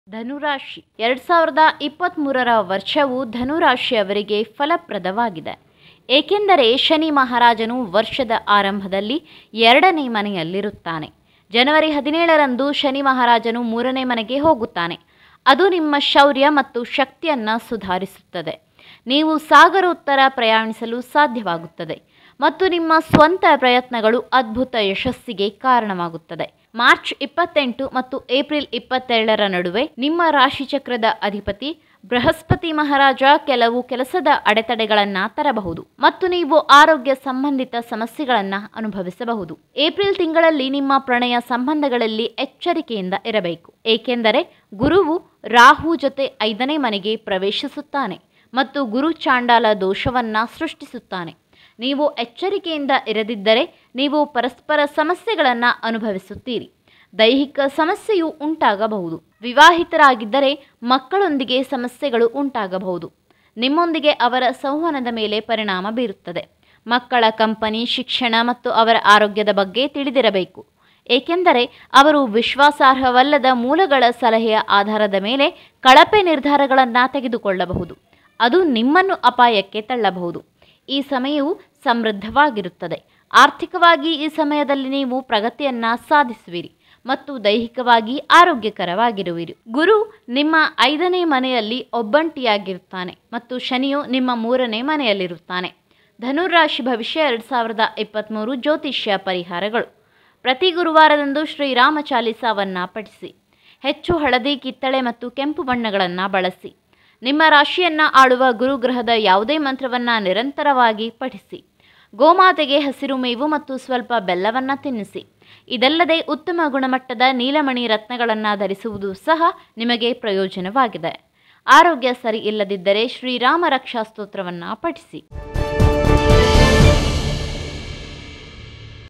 ಧನುರಾಶಿ ಎರಡು ಸಾವಿರದ ಇಪ್ಪತ್ತ್ಮೂರರ ವರ್ಷವು ಧನುರಾಶಿಯವರಿಗೆ ಫಲಪ್ರದವಾಗಿದೆ ಏಕೆಂದರೆ ಶನಿ ಮಹಾರಾಜನು ವರ್ಷದ ಆರಂಭದಲ್ಲಿ ಎರಡನೇ ಮನೆಯಲ್ಲಿರುತ್ತಾನೆ ಜನವರಿ ಹದಿನೇಳರಂದು ಶನಿ ಮಹಾರಾಜನು ಮೂರನೇ ಮನೆಗೆ ಹೋಗುತ್ತಾನೆ ಅದು ನಿಮ್ಮ ಶೌರ್ಯ ಮತ್ತು ಶಕ್ತಿಯನ್ನು ಸುಧಾರಿಸುತ್ತದೆ ನೀವು ಸಾಗರೋತ್ತರ ಪ್ರಯಾಣಿಸಲು ಸಾಧ್ಯವಾಗುತ್ತದೆ ಮತ್ತು ನಿಮ್ಮ ಸ್ವಂತ ಪ್ರಯತ್ನಗಳು ಅದ್ಭುತ ಯಶಸ್ಸಿಗೆ ಕಾರಣವಾಗುತ್ತದೆ ಮಾರ್ಚ್ ಇಪ್ಪತ್ತೆಂಟು ಮತ್ತು ಏಪ್ರಿಲ್ ಇಪ್ಪತ್ತೆರಡರ ನಡುವೆ ನಿಮ್ಮ ರಾಶಿಚಕ್ರದ ಅಧಿಪತಿ ಬೃಹಸ್ಪತಿ ಮಹಾರಾಜ ಕೆಲವು ಕೆಲಸದ ಅಡೆತಡೆಗಳನ್ನು ತರಬಹುದು ಮತ್ತು ನೀವು ಆರೋಗ್ಯ ಸಂಬಂಧಿತ ಸಮಸ್ಯೆಗಳನ್ನು ಅನುಭವಿಸಬಹುದು ಏಪ್ರಿಲ್ ತಿಂಗಳಲ್ಲಿ ನಿಮ್ಮ ಪ್ರಣಯ ಸಂಬಂಧಗಳಲ್ಲಿ ಎಚ್ಚರಿಕೆಯಿಂದ ಇರಬೇಕು ಏಕೆಂದರೆ ಗುರುವು ರಾಹು ಜೊತೆ ಐದನೇ ಮನೆಗೆ ಪ್ರವೇಶಿಸುತ್ತಾನೆ ಮತ್ತು ಗುರು ಚಾಂಡಾಲ ದೋಷವನ್ನ ಸೃಷ್ಟಿಸುತ್ತಾನೆ ನೀವು ಎಚ್ಚರಿಕೆಯಿಂದ ಇರದಿದ್ದರೆ ನೀವು ಪರಸ್ಪರ ಸಮಸ್ಯೆಗಳನ್ನು ಅನುಭವಿಸುತ್ತೀರಿ ದೈಹಿಕ ಸಮಸ್ಯೆಯು ಉಂಟಾಗಬಹುದು ವಿವಾಹಿತರಾಗಿದ್ದರೆ ಮಕ್ಕಳೊಂದಿಗೆ ಸಮಸ್ಯೆಗಳು ಉಂಟಾಗಬಹುದು ನಿಮ್ಮೊಂದಿಗೆ ಅವರ ಸಂವಹನದ ಮೇಲೆ ಪರಿಣಾಮ ಬೀರುತ್ತದೆ ಮಕ್ಕಳ ಕಂಪನಿ ಶಿಕ್ಷಣ ಮತ್ತು ಅವರ ಆರೋಗ್ಯದ ಬಗ್ಗೆ ತಿಳಿದಿರಬೇಕು ಏಕೆಂದರೆ ಅವರು ವಿಶ್ವಾಸಾರ್ಹವಲ್ಲದ ಮೂಲಗಳ ಸಲಹೆಯ ಆಧಾರದ ಮೇಲೆ ಕಳಪೆ ನಿರ್ಧಾರಗಳನ್ನು ತೆಗೆದುಕೊಳ್ಳಬಹುದು ಅದು ನಿಮ್ಮನ್ನು ಅಪಾಯಕ್ಕೆ ತಳ್ಳಬಹುದು ಈ ಸಮಯವು ಸಮೃದ್ಧವಾಗಿರುತ್ತದೆ ಆರ್ಥಿಕವಾಗಿ ಈ ಸಮಯದಲ್ಲಿ ನೀವು ಪ್ರಗತಿಯನ್ನು ಸಾಧಿಸುವಿರಿ ಮತ್ತು ದೈಹಿಕವಾಗಿ ಆರೋಗ್ಯಕರವಾಗಿರುವಿರಿ ಗುರು ನಿಮ್ಮ ಐದನೇ ಮನೆಯಲ್ಲಿ ಒಬ್ಬಂಟಿಯಾಗಿರುತ್ತಾನೆ ಮತ್ತು ಶನಿಯು ನಿಮ್ಮ ಮೂರನೇ ಮನೆಯಲ್ಲಿರುತ್ತಾನೆ ಧನುರಾಶಿ ಭವಿಷ್ಯ ಎರಡು ಸಾವಿರದ ಇಪ್ಪತ್ತ್ಮೂರು ಜ್ಯೋತಿಷ್ಯ ಪರಿಹಾರಗಳು ಪ್ರತಿ ಗುರುವಾರದಂದು ಶ್ರೀರಾಮ ಚಾಲಿಸಾವನ್ನು ಪಠಿಸಿ ಹೆಚ್ಚು ಹಳದಿ ಕಿತ್ತಳೆ ಮತ್ತು ಕೆಂಪು ಬಣ್ಣಗಳನ್ನು ಬಳಸಿ ನಿಮ್ಮ ರಾಶಿಯನ್ನು ಆಳುವ ಗುರುಗ್ರಹದ ಯಾವುದೇ ಮಂತ್ರವನ್ನು ನಿರಂತರವಾಗಿ ಪಠಿಸಿ ಗೋಮಾತೆಗೆ ಹಸಿರು ಮೇವು ಮತ್ತು ಸ್ವಲ್ಪ ಬೆಲ್ಲವನ್ನು ತಿನ್ನಿಸಿ ಇದಲ್ಲದೆ ಉತ್ತಮ ಗುಣಮಟ್ಟದ ನೀಲಮಣಿ ರತ್ನಗಳನ್ನು ಧರಿಸುವುದು ಸಹ ನಿಮಗೆ ಪ್ರಯೋಜನವಾಗಿದೆ ಆರೋಗ್ಯ ಸರಿ ಇಲ್ಲದಿದ್ದರೆ ಶ್ರೀರಾಮ ರಕ್ಷಾ ಸ್ತೋತ್ರವನ್ನು ಪಠಿಸಿ